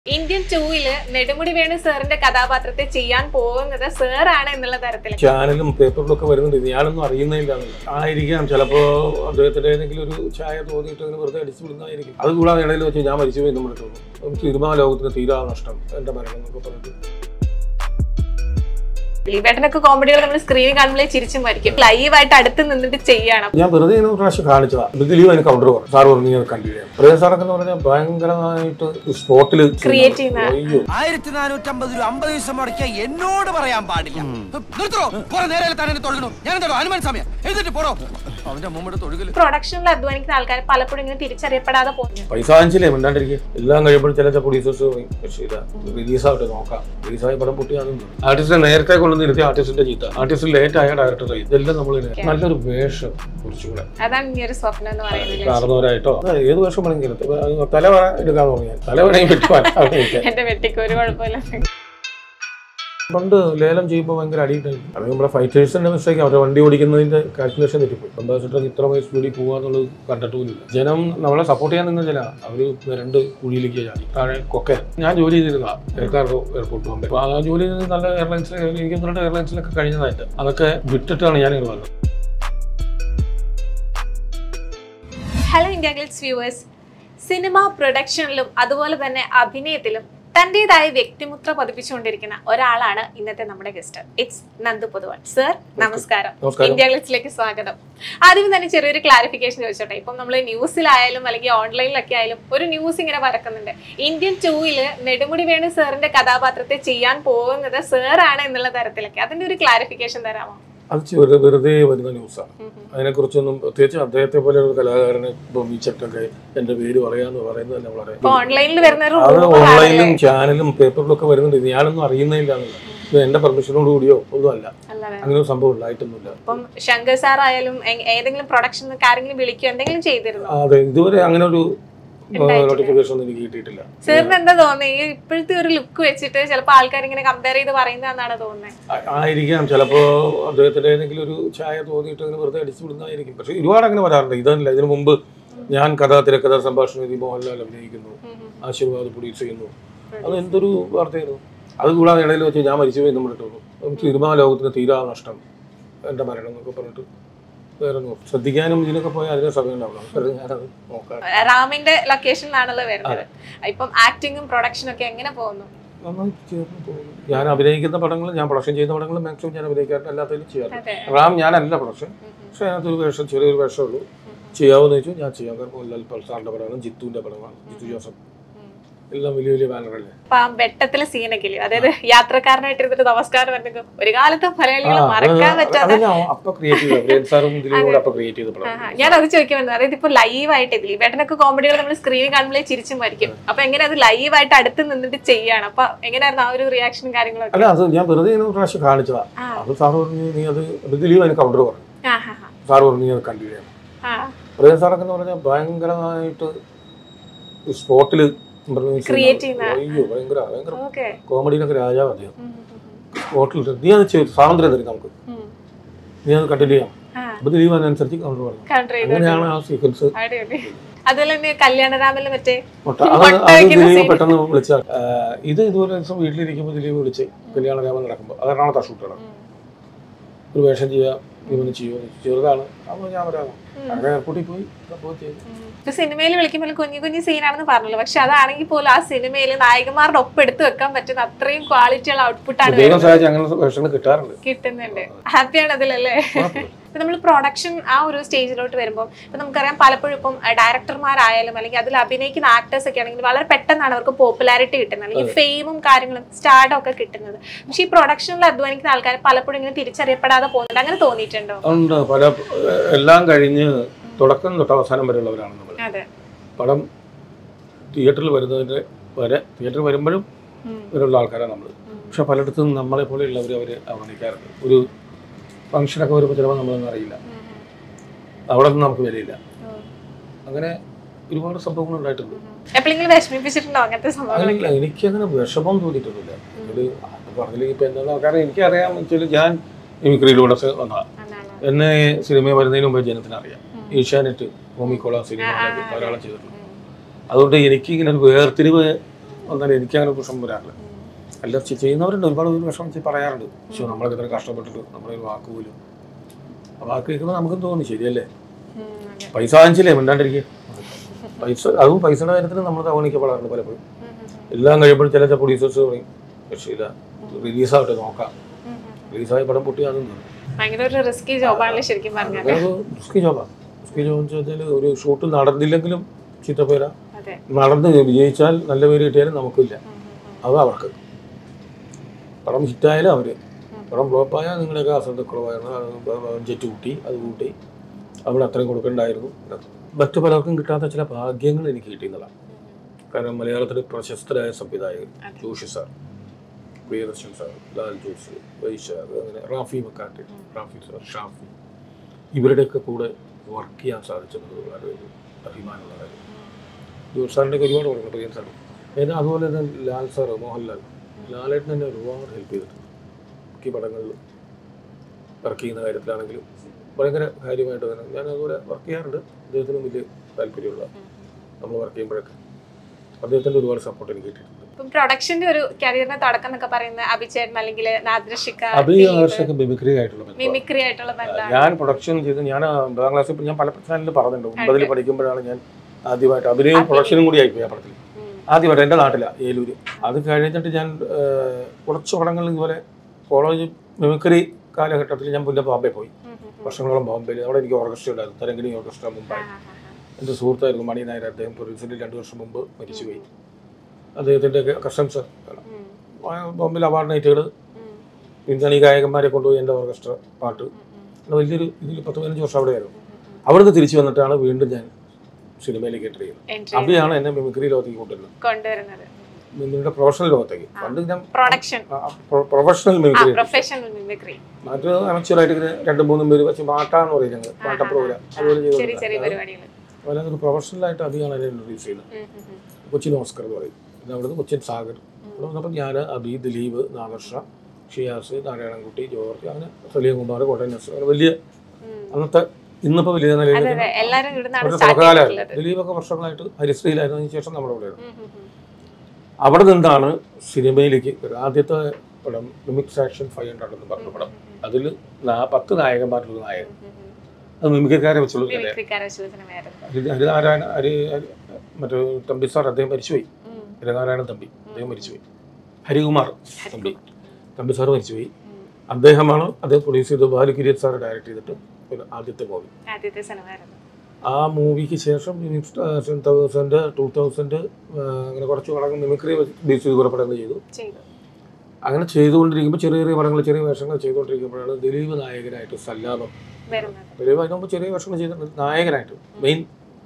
Indian ടൂവില് നെടുമുടി വേണു സാറിന്റെ കഥാപാത്രത്തെ ചെയ്യാൻ പോകുന്നത് സാറാണ് എന്നുള്ള തരത്തിൽ ചാനലും പേപ്പറിലും ഒക്കെ വരുന്നുണ്ട് ഇത് ഞാനൊന്നും അറിയുന്നില്ല ആയിരിക്കാം ചിലപ്പോ അദ്ദേഹത്തിന്റെ ഏതെങ്കിലും ഒരു ചായ തോന്നിയിട്ട് അങ്ങനെ വെറുതെ അടിച്ചു വിടുന്നതായിരിക്കും അത് കൂടാതെ ഇടയിൽ വെച്ച് ഞാൻ മരിച്ചു പോയി നമ്മൾ തോന്നും സിനിമാ ലോകത്തിന് തീരാ നഷ്ടം എന്റെ മരണം എന്നൊക്കെ പറഞ്ഞിട്ട് ദിലീപേട്ടനൊക്കെ കോമഡികൾ നമ്മൾ സ്ക്രീനിൽ കാണുമ്പോഴേ ചിരിച്ചും മരിക്കും ലൈവായിട്ട് അടുത്ത് നിന്നിട്ട് ചെയ്യണം ഞാൻ വെറുതെ ഇന്ന് ഒരു പ്രാവശ്യം കാണിച്ചതാ ദിലീപ് അതിന് കൗണ്ടർ പറഞ്ഞു സാർ പറഞ്ഞു ഞാൻ കണ്ടില്ല പ്രേം സാറൊക്കെ എന്ന് പറഞ്ഞാൽ ഭയങ്കരമായിട്ട് സ്പോട്ടിൽ Create ചെയ്യുന്ന- അയ്യോ ആയിരത്തി നാനൂറ്റമ്പത് രൂപ അമ്പത് ദിവസം മുടക്കിയ എന്നോട് പറയാൻ പാടില്ല നിർത്തോ കുറെ നേരം തന്നെ തൊഴുകണു ഞാൻ എന്താ ഹനുമാൻ സമയം എഴുതിട്ട് പോടോ അവന്റെ മുമ്പോട്ട് തൊഴുകല് പ്രൊഡക്ഷനിൽ അധ്വാനിക്കുന്ന ആൾക്കാർ പലപ്പോഴും ഇങ്ങനെ തിരിച്ചറിയപ്പെടാതെ പോകുന്നു പൈസ വാങ്ങിച്ചില്ലേ മിണ്ടാണ്ടിരിക്കുക എല്ലാം കഴിയുമ്പോൾ ചില പ്രൊഡ്യൂസേഴ്സ് പക്ഷേ ഇതാ റിലീസാവട്ടെ നോക്കാം റിലീസായ പടം പൊട്ടിയാണെന്ന് ആർട്ടിസ്റ്റിനെ നേരത്തെ കൊണ്ടുവന്ന് ഇരുത്തി ആർട്ടിസ്റ്റിന്റെ ചീത്ത ആർട്ടിസ്റ്റ് ലേറ്റ് ആയ ഡയറക്ടർ ഇതെല്ലാം നമ്മൾ നല്ലൊരു വേഷം കുറച്ചുകൂടെ അതാണ് ഈ ഒരു സ്വപ്നം എന്ന് പറയുന്നത് കാരണവരായിട്ടോ അത് ഏത് വേഷം വേണമെങ്കിലും ഇപ്പൊ അത് തല വര എടുക്കാന്ന് പറഞ്ഞാൽ തല വേണമെങ്കിൽ പറ്റി അഭിനയിക്കാൻ എന്റെ വെട്ടിക്ക് ഒരു കുഴപ്പമില്ല പണ്ട് ലേലം ചെയ്യുമ്പോൾ ഭയങ്കര അടിയിട്ടായി അത് നമ്മുടെ ഫൈറ്റേഴ്സിന്റെ മിസ്റ്റേക്ക് അവരുടെ വണ്ടി ഓടിക്കുന്നതിന്റെ കാൽക്കുലേഷൻ തെറ്റിപ്പോയി അംബാസിഡർ ഇത്ര വയസ്സ് സ്പീഡിൽ പോകുക എന്നുള്ളത് കണ്ടിട്ട് പോലില്ല ജനം നമ്മളെ സപ്പോർട്ട് ചെയ്യാൻ നിന്ന ജന അവര് രണ്ട് കുഴിയിലേക്ക് ചാടി താഴെ കൊക്കെ ഞാൻ ജോലി ചെയ്തിരുന്ന എയർകാർഗോ എയർപോർട്ട് പോകുമ്പോൾ അപ്പോൾ ആ ജോലി ചെയ്ത് നല്ല എയർലൈൻസിൽ എനിക്ക് ഒന്ന് രണ്ട് എയർലൈൻസിലൊക്കെ കഴിഞ്ഞതായിട്ട് അതൊക്കെ വിട്ടിട്ടാണ് ഞാൻ ഇങ്ങനെ വന്നത് hello India Glitz viewers cinema പ്രൊഡക്ഷനിലും അതുപോലെ തന്നെ അഭിനയത്തിലും തന്റേതായ വ്യക്തിമുദ്ര പതിപ്പിച്ചുകൊണ്ടിരിക്കുന്ന ഒരാളാണ് ഇന്നത്തെ നമ്മുടെ guest it's Nandu Poduval sir നമസ്കാരം നമസ്കാരം. ഇന്ത്യ ഗ്ലിറ്റ്സിലേക്ക് സ്വാഗതം ആദ്യം തന്നെ ചെറിയൊരു ക്ലാരിഫിക്കേഷൻ ചോദിച്ചോട്ടെ ഇപ്പം നമ്മൾ ന്യൂസിലായാലും അല്ലെങ്കിൽ ഓൺലൈനിലൊക്കെ ആയാലും ഒരു ന്യൂസ് ഇങ്ങനെ പരക്കുന്നുണ്ട് ഇന്ത്യൻ ടൂവില് നെടുമുടി വേണു സാറിന്റെ കഥാപാത്രത്തെ ചെയ്യാൻ പോകുന്നത് സാറാണ് എന്നുള്ള തരത്തിലൊക്കെ അതിന്റെ ഒരു ക്ലാരിഫിക്കേഷൻ തരാമോ അത് വെറുതെ വെറുതെ വരുന്ന ന്യൂസാണ് അതിനെക്കുറിച്ചൊന്നും പ്രത്യേകിച്ച് അദ്ദേഹത്തെ പോലെ ഒരു കലാകാരനെ ഭൂമിച്ചിട്ടൊക്കെ എന്റെ പേര് പറയാന്ന് പറയുന്നത് തന്നെ വളരെ ഇപ്പൊ ഓൺലൈനിൽ വരുന്ന ഒരു അത് rumor ആണ് ഓൺലൈനിലും ചാനലും പേപ്പറിലും ഒക്കെ വരുന്നുണ്ട് ഇത് ഞാനൊന്നും അറിയുന്നില്ല ഇത് എന്റെ പെർമിഷനോട് കൂടിയോ ഒന്നും അല്ല അല്ലേ? അങ്ങനെ ഒരു സംഭവം ഉണ്ടായിട്ടൊന്നുമില്ല ഇപ്പം ശങ്കർ സാർ ആയാലും എ- ഏതെങ്കിലും പ്രൊഡക്ഷൻ ആരെങ്കിലും വിളിക്കുകയോ എന്തെങ്കിലും ചെയ്തിരുന്നോ അതെ ഇതുവരെ അങ്ങനെ ഒരു നോട്ടിഫിക്കേഷൻ ഒന്നും എനിക്ക് കിട്ടിയിട്ടില്ല സാറിന് എന്താ തോന്നുന്നത് ഈ ഇപ്പോഴത്തെ ഒരു ലുക്ക് വെച്ചിട്ട് ചിലപ്പോൾ ആൾക്കാർ ഇങ്ങനെ കമ്പയർ ചെയ്ത് പറയുന്നതെന്നാണ് തോന്നുന്നത് ആ- ആയിരിക്കാം ചിലപ്പോ അദ്ദേഹത്തിന്റെ ഏതെങ്കിലും ഒരു ചായ തോന്നിയിട്ട് അങ്ങനെ വെറുതെ അടിച്ചു വിടുന്നതായിരിക്കും പക്ഷെ ഒരുപാട് അങ്ങനെ വരാറുണ്ട് ഇതല്ല ഇതിനു മുമ്പ് ഞാൻ കഥ തിരക്കഥ സംഭാഷണ രീതി മോഹൻലാൽ അഭിനയിക്കുന്നു ആശീർവാദ് പ്രൊഡ്യൂസ് ചെയ്യുന്നു അത് എന്തൊരു വാർത്തയായിരുന്നു അത് കൂടാതെ ഇടയിൽ വെച്ച് ഞാൻ മരിച്ചു പോയി നമ്മൾ ഇട്ടുള്ളൂ സിനിമാ ലോകത്തിന് തീരാ നഷ്ടം എന്റെ മരണം എന്നൊക്കെ പറഞ്ഞിട്ട് വേറെ ഒന്നും ശ്രദ്ധിക്കാനും ഇതിനൊക്കെ പോയാൽ അതിന് സമയം ഉണ്ടാവണം വെറുതെ ഞാനത് നോക്കാം റാമിന്റെ ലൊക്കേഷനിലാണല്ലോ വരുന്നത് ഇപ്പം ആക്ടിങ്ങും പ്രൊഡക്ഷനും ഒക്കെ എങ്ങനെ പോകുന്നു നന്നായി ചേർന്ന് പോകുന്നു ഞാൻ അഭിനയിക്കുന്ന പടങ്ങൾ ഞാൻ പ്രൊഡക്ഷൻ ചെയ്യുന്ന പടങ്ങൾ മാക്സിമം ഞാൻ അഭിനയിക്കാറുണ്ട് അല്ലാത്തതിലും ചെയ്യാറുണ്ട് അതെ റാം ഞാനല്ല പ്രൊഡക്ഷൻ പക്ഷേ അതിനകത്തൊരു വേഷം ചെറിയൊരു വേഷമേ ഉള്ളൂ ചെയ്യാമെന്ന് ചോദിച്ചു ഞാൻ ചെയ്യാം കാരണം മോഹൻലാൽ പൾസാറിന്റെ പടമാണ് ജിത്തുവിന്റെ പടമാണ് ജിത്തു ജോസഫ് എല്ലാം വലിയ വലിയ ബാനറല്ലേ അപ്പൊ ആ വെട്ടത്തിലെ സീനൊക്കെ ഇല്ലേ അതായത് യാത്രക്കാരനായിട്ട് ഇരുന്നിട്ട് നമസ്കാരം പറഞ്ഞൊക്കെ ഒരു കാലത്ത് മലയാളികൾ ആ, മറക്കാൻ അത് പറ്റാതെ അത് ഞാൻ അപ്പൊ ക്രിയേറ്റ് ചെയ്ത ബ്രേൻ സാറും ഇതിലും കൂടെ അപ്പൊ ക്രിയേറ്റ് ചെയ്ത പടം ആഹാ. ഞാൻ അത് ചോദിക്കാൻ വന്നത് അതായത് ഇപ്പൊ ലൈവായിട്ട് ദിലീപേട്ടനൊക്കെ കോമഡികൾ നമ്മൾ സ്ക്രീനിൽ കാണുമ്പോഴേ ചിരിച്ചും മരിക്കും അപ്പൊ എങ്ങനെ അത് ലൈവായിട്ട് അടുത്ത് നിന്നിട്ട് ചെയ്യാണ് അപ്പൊ എങ്ങനെയായിരുന്നു ആ ഒരു റിയാക്ഷനും കാര്യങ്ങളൊക്കെ അല്ല അത് ഞാൻ വെറുതെ ഇന്ന് ഒരു പ്രാവശ്യം കാണിച്ചതാ ആ. അത് സാറ് പറഞ്ഞു നീ അത് ദിലീപ് അതിന് കൗണ്ടർ പറഞ്ഞു ആ ഹാ ഹാ സാറ് പറഞ്ഞു നീ അത് കണ്ടില്ല ആ പ്രേം സാറൊക്കെ എന്ന് പറഞ്ഞാൽ ഭയങ്കരമായിട്ട് സ്പോട്ടിൽ Create ചെയ്യുന്ന- അയ്യോ ഭയങ്കര ഭയങ്കര ഓക്കെ കോമഡിയിലൊക്കെ രാജാവ് അദ്ദേഹം സ്പോട്ടിൽ നീ അത് ചെയ്തു സ്വാതന്ത്ര്യം തരും നമുക്ക് നീ അത് കണ്ടിന്യൂ ചെയ്യാം ആ അപ്പൊ ദിലീപ് അതിനനുസരിച്ച് കൗണ്ടർ പറഞ്ഞു കൺട്രി ചെയ്തു അങ്ങനെയാണ് ആ സീക്വൻസ് അടിപൊളി അതുപോലെ തന്നെ കല്യാണരാമനിൽ മറ്റേ മുട്ട അത് മുട്ട അത് വയ്ക്കുന്ന ദിലീപ് scene. പെട്ടെന്ന് വിളിച്ച ഇത് ഇതുപോലെ ദിവസം വീട്ടിലിരിക്കുമ്പോൾ ദിലീപ് വിളിച്ച് കല്യാണരാമൻ നടക്കുമ്പോൾ അത് എറണാകുളത്തെ ഷൂട്ടാണ് ഒരു വേഷം ചെയ്യാം ഇവന് ചെയ്യുമോ ചെറുതാണ് അപ്പോൾ ഞാൻ വരാം അങ്ങനെ എയർപോർട്ടിൽ പോയി സംഭവം ചെയ്തു ഇപ്പൊ സിനിമയിൽ വിളിക്കുമ്പോൾ കുഞ്ഞു കുഞ്ഞു സീനാണെന്ന് പറഞ്ഞല്ലോ പക്ഷെ അതാണെങ്കിൽ പോലും ആ സിനിമയിൽ നായകന്മാരുടെ ഒപ്പം എടുത്തു വെക്കാൻ പറ്റുന്ന അത്രയും ക്വാളിറ്റിയുള്ള ഔട്ട്പുട്ടാണ് ദൈവം സഹായിച്ച് അങ്ങനെ വേഷങ്ങൾ കിട്ടാറുണ്ട് കിട്ടുന്നുണ്ട് ഹാപ്പിയാണ് അതിലല്ലേ ഇപ്പൊ നമ്മൾ പ്രൊഡക്ഷൻ ആ ഒരു സ്റ്റേജിലോട്ട് വരുമ്പോൾ ഇപ്പൊ നമുക്കറിയാം പലപ്പോഴും ഇപ്പം ഡയറക്ടർമാരായാലും അല്ലെങ്കിൽ അതിൽ അഭിനയിക്കുന്ന ആക്ടേഴ്സ് ഒക്കെ ആണെങ്കിൽ വളരെ പെട്ടെന്നാണ് അവർക്ക് പോപ്പുലാരിറ്റി കിട്ടുന്നത് അല്ലെങ്കിൽ ഫെയിമും കാര്യങ്ങളും സ്റ്റാർഡും ഒക്കെ കിട്ടുന്നത് പക്ഷെ ഈ പ്രൊഡക്ഷനിൽ അധ്വാനിക്കുന്ന ആൾക്കാർ പലപ്പോഴും ഇങ്ങനെ തിരിച്ചറിയപ്പെടാതെ പോകുന്നുണ്ട് അങ്ങനെ തോന്നിയിട്ടുണ്ടോ ഉണ്ട് പല എല്ലാം കഴിഞ്ഞ് തുടക്കം തൊട്ട് അവസാനം വരെയുള്ളവരാണ് നമ്മൾ അതെ പടം തിയേറ്ററിൽ വരുന്നതിൻ്റെ വരെ തിയേറ്ററിൽ വരുമ്പോഴും ഉം. ഇവരുള്ള ആൾക്കാരാണ് നമ്മൾ പക്ഷെ പലയിടത്തും നമ്മളെ പോലെയുള്ളവർ അവർ അവഗണിക്കാറുണ്ട് ഒരു ഫംഗ്ഷനൊക്കെ വരുമ്പോൾ ചിലപ്പോൾ നമ്മളൊന്നും അറിയില്ല അവിടെ ഒന്നും നമുക്ക് വിലയില്ല അങ്ങനെ ഒരുപാട് സംഭവങ്ങൾ ഉണ്ടായിട്ടുണ്ട് എപ്പോഴെങ്കിലും വിഷമിപ്പിച്ചിട്ടുണ്ടോ അങ്ങനത്തെ സംഭവങ്ങൾ അങ്ങനെയില്ല എനിക്കങ്ങനെ വിഷമം തോന്നിയിട്ടൊന്നുമില്ല ഒരു അത് പറഞ്ഞില്ലെങ്കിൽ ഇപ്പം എന്താ കാരണം എനിക്കറിയാം വെച്ചാൽ ഞാൻ മിമിക്രിയിലൂടെ വന്നതാണ് എന്നെ സിനിമ വരുന്നതിന് മുമ്പ് ജനത്തിന് അറിയാം ഏഷ്യാനെറ്റ് ഹോമിക്കോള സിനിമ ധാരാളം ചെയ്തിട്ടുണ്ട് അതുകൊണ്ട് എനിക്ക് ഇങ്ങനെ ഒരു വേർതിരിവ് വന്നാൽ എനിക്ക് അങ്ങനെ പ്രശ്നം വരാറില്ല അല്ല ചെ- ചെയ്യുന്നവരുണ്ട് ഒരുപാട് പേര് വിഷമം വെച്ച് പറയാറുണ്ട് പക്ഷെ നമ്മളൊക്കെ ഇത്ര കഷ്ടപ്പെട്ടിട്ട് നമ്മളെ ഒരു വാക്ക് പോലും ആ വാക്ക് കേൾക്കുമ്പോൾ നമുക്കും തോന്നി ശരിയല്ലേ ഉം, അതെ. പൈസ വാങ്ങിച്ചില്ലേ മിണ്ടാണ്ടിരിക്കുക പൈസ അതും പൈസയുടെ കാര്യത്തിൽ നമ്മൾ തവണിക്കപ്പെടാറുണ്ട് പലപ്പോഴും ഉം, ഉം, ഉം. എല്ലാം കഴിയുമ്പോൾ ചില പ്രൊഡ്യൂസേഴ്സ് പറയും രക്ഷയില്ല റിലീസാവട്ടെ നോക്കാം ഉം, ഉം, ഉം. റിലീസായ പടം പൊട്ടി അതും തോന്നും ഭയങ്കര ഒരു റിസ്കി ജോബാണല്ലോ ശരിക്കും പറഞ്ഞാൽ അതൊരു റിസ്കി ജോബാണ് റിസ്കി ജോബ് എന്ന് വെച്ചാൽ ഒരു ഷൂട്ട് നടന്നില്ലെങ്കിലും ചീത്തപ്പേര അതെ നടന്ന് വിജയിച്ചാൽ നല്ല പേര് കിട്ടിയാലും നമുക്കില്ല ഉം, ഉം, അത് അവർക്ക് പടം ഹിറ്റായാലും അവര് പടം ഫ്ലോപ്പായാൽ നിങ്ങളുടെയൊക്കെ അശ്രദ്ധക്കുറവായിരുന്നു ബഡ്ജറ്റ് കൂട്ടി അത് കൂട്ടി അവിടെ അത്രയും കൊടുക്കണ്ടായിരുന്നു മറ്റു പലർക്കും കിട്ടാത്ത ചില ഭാഗ്യങ്ങൾ എനിക്ക് കിട്ടിയെന്നതാണ് കാരണം മലയാളത്തിലെ പ്രശസ്തരായ സംവിധായകർ ജോഷി സാർ പ്രിയദർശൻ സാർ ലാൽ ജോഷി വൈശാഖ് അങ്ങനെ റാഫി മക്കാട്ടി റാഫി സാർ ഷാഫി ഇവരുടെയൊക്കെ കൂടെ വർക്ക് ചെയ്യാൻ സാധിച്ചത് വളരെ ഒരു അഭിമാനമുള്ള കാര്യം ജോഷി സാറിൻ്റെയൊക്കെ ഒരുപാട് പറഞ്ഞു പ്രിയൻ സാർ പിന്നെ അതുപോലെ തന്നെ ലാൽ സാർ മോഹൻലാൽ ലാലേട്ടൻ തന്നെ ഒരുപാട് ഹെൽപ്പ് ചെയ്തിട്ടുണ്ട് മിക്ക പടങ്ങളിൽ വർക്ക് ചെയ്യുന്ന കാര്യത്തിലാണെങ്കിലും ഭയങ്കര കാര്യമായിട്ട് തന്നെ ഞാൻ അതുപോലെ വർക്ക് ചെയ്യാറുണ്ട് അദ്ദേഹത്തിന് വലിയ താല്പര്യമുള്ള നമ്മൾ വർക്ക് ചെയ്യുമ്പോഴൊക്കെ അദ്ദേഹത്തിൻ്റെ ഒരുപാട് സപ്പോർട്ട് എനിക്ക് കിട്ടിയിട്ടുണ്ട് ഇപ്പം പ്രൊഡക്ഷന്റെ ഒരു കരിയറിന്റെ തുടക്കം എന്നൊക്കെ പറയുന്നത് അഭിചേട്ടൻ അല്ലെങ്കിൽ നാദ്രഷിക്ക അത് ഈ ആകർഷക മിമിക്രി ആയിട്ടുള്ള ബന്ധമാണ്. മിമിക്രി ആയിട്ടുള്ള ബന്ധമാണ് ഞാൻ പ്രൊഡക്ഷൻ ചെയ്ത് ഞാൻ ഒമ്പതാം ക്ലാസ്സിൽ ഞാൻ പല ചാനലിൽ പറഞ്ഞിട്ടുണ്ട് ഒമ്പതിൽ പഠിക്കുമ്പോഴാണ് ഞാൻ ആദ്യമായിട്ട് അഭിനയം പ്രൊഡക്ഷനും കൂടി ആയിപ്പോയി ആ പടത്തിൽ ഉം. ആദ്യമായിട്ട് എൻ്റെ നാട്ടിലാണ് ഏലൂര് അത് കഴിഞ്ഞിട്ട് ഞാൻ ഏഹ്, കുറച്ച് പടങ്ങൾ ഇതുപോലെ കോളേജ് മിമിക്രി കാലഘട്ടത്തിൽ ഞാൻ പിന്നെ ബോംബെ പോയി ഉം, ഉം, ഉം. വർഷങ്ങളോളം ബോംബെയിൽ അവിടെ എനിക്ക് ഓർക്കസ്ട്ര ഉണ്ടായിരുന്നു തരങ്കിണി ഓർക്കസ്ട്ര മുംബൈ ആ, ആ, ആ. എൻ്റെ സുഹൃത്തായിരുന്നു മണി നായർ അദ്ദേഹം പ്രൊഡ്യൂസറിൽ രണ്ട് വർഷം മുമ്പ് മരിച്ചുപോയി അദ്ദേഹത്തിൻ്റെ കസ്റ്റംസ് ഉം, ബോംബെയിൽ അവാർഡ് നൈറ്റുകൾ ഉം, പിന്നണി ഗായകന്മാരെ കൊണ്ടുപോയി എൻ്റെ ഓർക്കസ്ട്ര പാട്ട് ഉം, ഉം, അങ്ങനെ വലിയൊരു ഇതിൽ പത്ത് പതിനഞ്ച് വർഷം അവിടെയായിരുന്നു അവിടുന്ന് തിരിച്ചു വന്നിട്ടാണ് വീണ്ടും ഞാൻ സിനിമയിലേക്ക് എൻ്റർ ചെയ്യുന്നത് Entry അവിടെയാണ് എന്നെ മിമിക്രി ലോകത്തേക്ക് കൊണ്ടുവരുന്നത് കൊണ്ടുവരുന്നത് മിമിക്രിയുടെ പ്രൊഫഷണൽ ലോകത്തേക്ക് പണ്ട് ഞാൻ പ്രൊഡക്ഷൻ പ്രൊഫഷണൽ ആ മിമിക്രി പ്രൊഫഷണൽ മിമിക്രി മറ്റു അമച്ചുവറായിട്ട് ഇങ്ങനെ രണ്ടും മൂന്നും പേര് വെച്ച് പാട്ടാന്ന് പറയും ഞങ്ങൾ പാട്ട പ്രോഗ്രാം അതുപോലെ ചെറിയ ചെറിയ ചെയ്തു പരിപാടികൾ അതുപോലെ ഒരു പ്രൊഫഷണലായിട്ട് അധികമാണ് എന്നെ ഇൻട്രൊഡ്യൂസ് ചെയ്യുന്നത് കൊച്ചിൻ ഓസ്കർ എന്ന് പറയും പിന്നെ അവിടുന്ന് കൊച്ചിൻ സാഗർ ഇവിടെ വന്നപ്പോൾ ഞാൻ അബി ദിലീപ് നാദർഷ ഷിയാസ് നാരായണൻകുട്ടി ജോർജ് അങ്ങനെ സലീം കുമാർ കോട്ടയം നസർ അങ്ങനെ വലിയ അന്നത്തെ ഇന്നിപ്പോൾ വലിയ നിലയിൽ അതെ അതെ എല്ലാരും ഇവിടുന്നാണ് ഒരു സ്റ്റാർട്ട് തുടക്കകാലമായിരുന്നു ചെയ്തിട്ടുള്ളത് ദിലീപൊക്കെ വർഷങ്ങളായിട്ട് ഹരിശ്രീയിലായിരുന്നു അതിന് ശേഷം നമ്മുടെ ഇവിടെ ഉം, ഉം, ഉം. അവിടെ നിന്നാണ് സിനിമയിലേക്ക് ഒരു ആദ്യത്തെ പടം മിമിക്സ് ആക്ഷൻ ഫൈവ് ഹൺഡ്രഡ് എന്ന് പറഞ്ഞ പടം അതിൽ പത്ത് നായകന്മാരുടെ നായകൻ ഉം, ഉം. അത് മിമിക്രിക്കാരെ വെച്ചുള്ള ഒരു കഥയാണ് മിമിക്രിക്കാരെ സൂചനമായിരുന്നു ഹരി ഹരിനാരായണ ഹരി ഹരി- മറ്റേ തമ്പി സാർ അദ്ദേഹം മരിച്ചുപോയി ഉം, ഹരിനാരായണൻ തമ്പി അദ്ദേഹം മരിച്ചുപോയി ഹരികുമാർ തമ്പി തമ്പി സാർ മരിച്ചുപോയി ഉം. അദ്ദേഹമാണ് അദ്ദേഹം പ്രൊഡ്യൂസ് ചെയ്ത് ബാലു കിരിയത്ത് സാർ ഡയറക്ട് ചെയ്തിട്ട് ഒരു ആദ്യത്തെ മൂവി ആദ്യത്തെ സിനിമയായിരുന്നു ആ മൂവിക്ക് ശേഷം തൗസൻഡ് ടൂ തൗസൻഡ് അങ്ങനെ കുറച്ച് പടങ്ങൾ മിമിക്രി ബേസ് ചെയ്ത് കുറേ പടങ്ങൾ ചെയ്തു ചെയ്തു അങ്ങനെ ചെയ്തുകൊണ്ടിരിക്കുമ്പോൾ ചെറിയ ചെറിയ പടങ്ങൾ ചെറിയ വേഷങ്ങൾ ചെയ്തുകൊണ്ടിരിക്കുമ്പോഴാണ് ദിലീപ് നായകനായിട്ട് സല്ലാപം വരുന്നത് ദിലീപ് അതിന് മുമ്പ് ചെറിയ വേഷങ്ങൾ ചെയ്തിട്ടുണ്ട് നായകനായിട്ട് മെയിൻ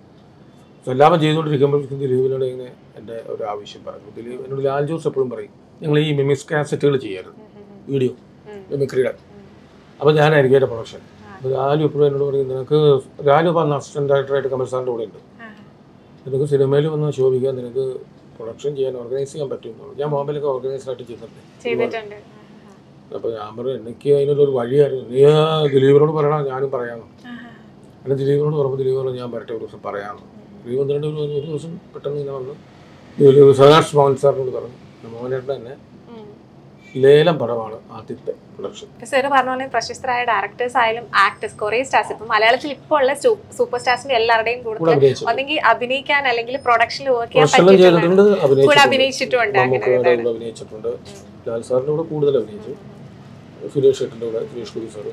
സല്ലാപം ചെയ്തുകൊണ്ടിരിക്കുമ്പോഴേക്കും ദിലീപിനോട് ഇങ്ങനെ എൻ്റെ ഒരു ആവശ്യം പറഞ്ഞു ദിലീപ് എന്നോട് ലാൽ ജോസ് എപ്പോഴും പറയും ഞങ്ങൾ ഈ മിമിക്സ് കാസറ്റുകൾ ചെയ്യരുത് ഉം, ഉം, ഉം. വീഡിയോ ഉം. മിമിക്രിയുടെ അപ്പോൾ ഞാനായിരിക്കും എൻ്റെ പ്രൊഡക്ഷൻ അപ്പോൾ ലാലു എപ്പോഴും എന്നോട് പറയും നിനക്ക് ലാലു ഇപ്പം അന്ന് അസിസ്റ്റൻ്റ് ഡയറക്ടറായിട്ട് കമൽ സാറിൻ്റെ കൂടെ ഉണ്ട് ആ, നിനക്ക് സിനിമയിൽ വന്ന് ശോഭിക്കാൻ നിനക്ക് പ്രൊഡക്ഷൻ ചെയ്യാൻ ഓർഗനൈസ് ചെയ്യാൻ പറ്റും എന്നുള്ളൂ ഞാൻ ബോംബെയിലൊക്കെ ഓർഗനൈസറായിട്ട് ചെയ്തിട്ടുണ്ട് ചെയ്തിട്ടുണ്ട് അപ്പോൾ ഞാൻ പറഞ്ഞു എനിക്ക് അതിനൊരു വഴിയായിരുന്നു നീ ആ ദിലീപിനോട് പറയണം ഞാനും പറയാമെന്ന് ആ, ആ. അങ്ങനെ ദിലീപിനോട് പറഞ്ഞു ദിലീപ് പറഞ്ഞു ഞാൻ വരട്ടെ ഒരു ദിവസം പറയാമെന്ന് ദിലീപ് വന്നിട്ട് ഒരു ഒരു ദിവസം പെട്ടെന്ന് ഇങ്ങനെ വന്നു ദിലീപ് സദാഷ് മോഹൻ സാറിനോട് പറഞ്ഞു മോഹനേട്ടൻ തന്നെ ഉം. ലേലം പടമാണ് ആദ്യത്തെ പ്രൊഡക്ഷൻ ഇപ്പൊ സാറ് പറഞ്ഞ പോലെ പ്രശസ്തരായ ഡയറക്ടേഴ്സ് ആയാലും ആക്ടേഴ്സ് കുറെ സ്റ്റാർസ് ഇപ്പൊ മലയാളത്തിൽ ഇപ്പോൾ ഉള്ള സൂപ്പർ സ്റ്റാർസിന്റെ എല്ലാവരുടെയും കൂടെ കൂടെ അഭിനയിച്ചു ഒന്നെങ്കിൽ അഭിനയിക്കാൻ അല്ലെങ്കിൽ പ്രൊഡക്ഷനിൽ വർക്ക് ചെയ്യാൻ പ്രൊഡക്ഷനിലും ചെയ്തിട്ടുണ്ട് പറ്റിയിട്ടുണ്ട് കൂടെ അഭിനയിച്ചിട്ടുണ്ട് അഭിനയിച്ചിട്ടുണ്ട് അങ്ങനെ മമ്മൂക്കയുടെ കൂടെ അഭിനയിച്ചിട്ടുണ്ട് ലാൽ സാറിൻ്റെ കൂടെ കൂടുതൽ അഭിനയിച്ചു സുരേഷ് ഷെട്ടിൻ്റെ കൂടെ സുരേഷ് ഗോപി സാറ്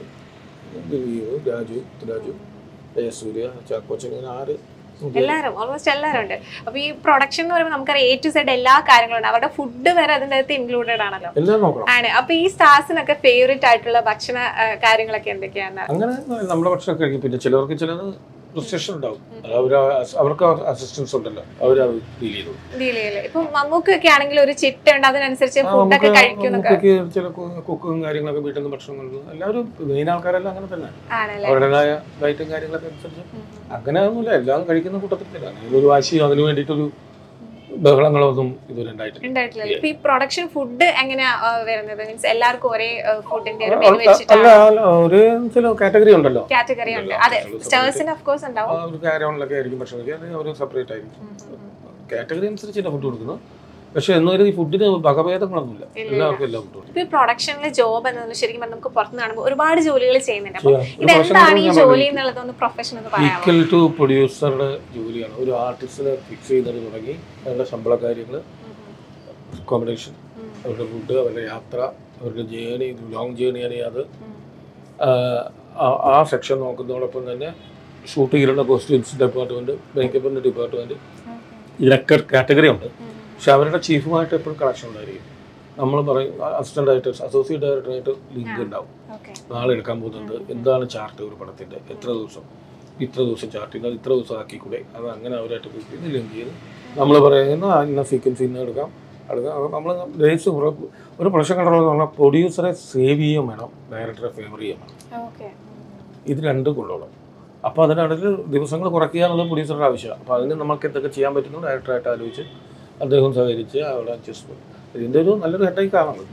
ദിലീപ് രാജു രാജു ജയസൂര്യ ചാക്കോച്ചൻ ഇങ്ങനെ ആറ് എല്ലാവരും ഓൾമോസ്റ്റ് എല്ലാവരും ഉണ്ട് അപ്പൊ ഈ പ്രൊഡക്ഷൻ എന്ന് പറയുമ്പോൾ നമുക്കറിയാം എ ടു സെഡ് എല്ലാ കാര്യങ്ങളും ഉണ്ട് അവരുടെ ഫുഡ് വരെ അതിൻ്റെ അകത്ത് ഇൻക്ലൂഡഡ് ആണല്ലോ എല്ലാം നോക്കണം ആണ് അപ്പൊ ഈ സ്റ്റാർസിനൊക്കെ ഫേവറേറ്റ് ആയിട്ടുള്ള ഭക്ഷണ ആ, കാര്യങ്ങളൊക്കെ എന്തൊക്കെയാണ് അങ്ങനെ നമ്മുടെ ഭക്ഷണം കഴിക്കും പിന്നെ ചിലർക്ക് ചിലത് റിസ്ട്രിക്ഷൻ ഉണ്ടാവും അത് അവർ അവർക്ക് അസിസ്റ്റൻസ് ഉണ്ടല്ലോ അവരത് ഡീൽ ചെയ്തു ഡീൽ ചെയ്യല് ഇപ്പൊ മമ്മൂക്കൊക്കെ ആണെങ്കിൽ ഒരു ചിട്ട ഉണ്ട് അതിനനുസരിച്ച് ആ, ഫുഡൊക്കെ നമുക്ക് കഴിക്കുന്നൊക്കെ നമുക്കൊക്കെ ചില കു- കുക്കും കാര്യങ്ങളൊക്കെ വീട്ടിൽ നിന്ന് ഭക്ഷണം കൊണ്ടുവരും എല്ലാവരും മെയിൻ ആൾക്കാരെല്ലാം അങ്ങനെ തന്നെ ആണല്ലേ അവരുടേതായ ഡയറ്റും കാര്യങ്ങളൊക്കെ അനുസരിച്ച് അങ്ങനെ ഒന്നുമില്ല എല്ലാം കഴിക്കുന്ന കൂട്ടത്തിലില്ല അങ്ങനെ ഒരു വാശി അതിന് വേണ്ടിയിട്ടൊരു ബഹളങ്ങളൊന്നും ഇതുവരെ ഉണ്ടായിട്ടില്ല ഉണ്ടായിട്ടില്ല ഇപ്പൊ ഈ പ്രൊഡക്ഷൻ ഫുഡ് എങ്ങനെയാ ആ, വരുന്നത് മീൻസ് എല്ലാവർക്കും ഒരേ ഫുഡിന്റെ ഒരു മെനു അല്ല വെച്ചിട്ടാണ് അല്ല, ഒരു ചില കാറ്റഗറി ഉണ്ടല്ലോ കാറ്റഗറി ഉണ്ട് അതെ സ്റ്റേഴ്സിന് ഓഫ് കോഴ്സ് ആ ഉണ്ടാവും ഒരു കാരോണിലൊക്കെ ആയിരിക്കും ഭക്ഷണം കഴിക്കുക അല്ലെങ്കിൽ അവർ സെപ്പറേറ്റ് ആയിരിക്കും കാറ്റഗറി അനുസരിച്ച് ഫുഡ് കൊടുക്കുന്നു പക്ഷെ എന്നൊരു ഈ ഫുഡിന് വകഭേദങ്ങളൊന്നുമില്ല എല്ലാവർക്കും എല്ലാം ഫുഡും ഇപ്പൊ ഈ പ്രൊഡക്ഷനിലെ ജോബ് എന്നത് ശരിക്കും പറഞ്ഞാൽ നമുക്ക് പുറത്ത് കാണുമ്പോൾ ഒരുപാട് ജോലികൾ ചെയ്യുന്നുണ്ട് അപ്പൊ ചെയ്യാം. ഒരു ഇതെന്താണ് ഈ profession ജോലി എന്നുള്ളത് ഒന്ന് പ്രൊഫഷൻ ഒന്ന് പറയാമോ ഈക്വൽ ടു പ്രൊഡ്യൂസറുടെ ജോലിയാണ് ഒരു ആർട്ടിസ്റ്റിനെ ഫിക്സ് ചെയ്യുന്നത് തുടങ്ങി അവരുടെ ശമ്പള കാര്യങ്ങൾ അക്കോമഡേഷൻ അവരുടെ ഫുഡ് അവരുടെ യാത്ര അവരുടെ ജേണി ലോങ് ജേണിയാണ് അത് ആ- ആ സെക്ഷൻ നോക്കുന്നതോടൊപ്പം തന്നെ ഷൂട്ട് ചെയ്യുന്ന കോസ്റ്റ്യൂംസ് ഡിപ്പാർട്ട്മെൻറ്റ് മേക്കപ്പിൻ്റെ ഡിപ്പാർട്ട്മെൻറ്റ് ഇതിനൊക്കെ കാറ്റഗറി ഉണ്ട് പക്ഷെ അവരുടെ ചീഫുമായിട്ട് എപ്പോഴും കണക്ഷൻ ഉണ്ടായിരിക്കും നമ്മൾ പറയും അസിസ്റ്റന്റ് ഡയറക്ടർ അസോസിയേറ്റ് ഡയറക്ടറായിട്ട് ലിങ്ക് ഉണ്ടാവും ഓക്കെ നാളെ എടുക്കാൻ പോകുന്നുണ്ട് എന്താണ് ചാർട്ട് ഒരു പടത്തിൻ്റെ എത്ര ദിവസം ഇത്ര ദിവസം ചാർട്ട് ചെയ്ത് അത് ഇത്ര ദിവസം ആക്കിക്കൂടെ അത് അങ്ങനെ അവരായിട്ട് ഇത് ലിങ്ക് ചെയ്ത് നമ്മൾ പറയുന്ന ആ ഇന്ന സീക്വൻസ് ഇന്ന് എടുക്കാം എടുക്കാം അപ്പോൾ നമ്മൾ ഡേറ്റ്സ് ഒരു പ്രൊഡക്ഷൻ കൺട്രോൾ എന്ന് പറഞ്ഞാൽ പ്രൊഡ്യൂസറെ സേവ് ചെയ്യുകയും വേണം ഡയറക്ടറെ ഫേവർ ചെയ്യുകയും വേണം ഓക്കെ ഇത് രണ്ടും കൊള്ളണം അപ്പോൾ അതിനിടയിൽ ദിവസങ്ങൾ കുറയ്ക്കുക എന്നുള്ളത് പ്രൊഡ്യൂസറുടെ ആവശ്യമാണ് അപ്പോൾ അതിന് നമുക്ക് എന്തൊക്കെ ചെയ്യാൻ പറ്റുന്നു ഡയറക്ടറായിട്ട് ആലോചിച്ച് അദ്ദേഹം സഹകരിച്ച് അവിടെ അഡ്ജസ്റ്റ്മെൻറ്റ് ഇതിൻ്റെ ഒരു നല്ലൊരു ഹെഡേക്ക് ആണ്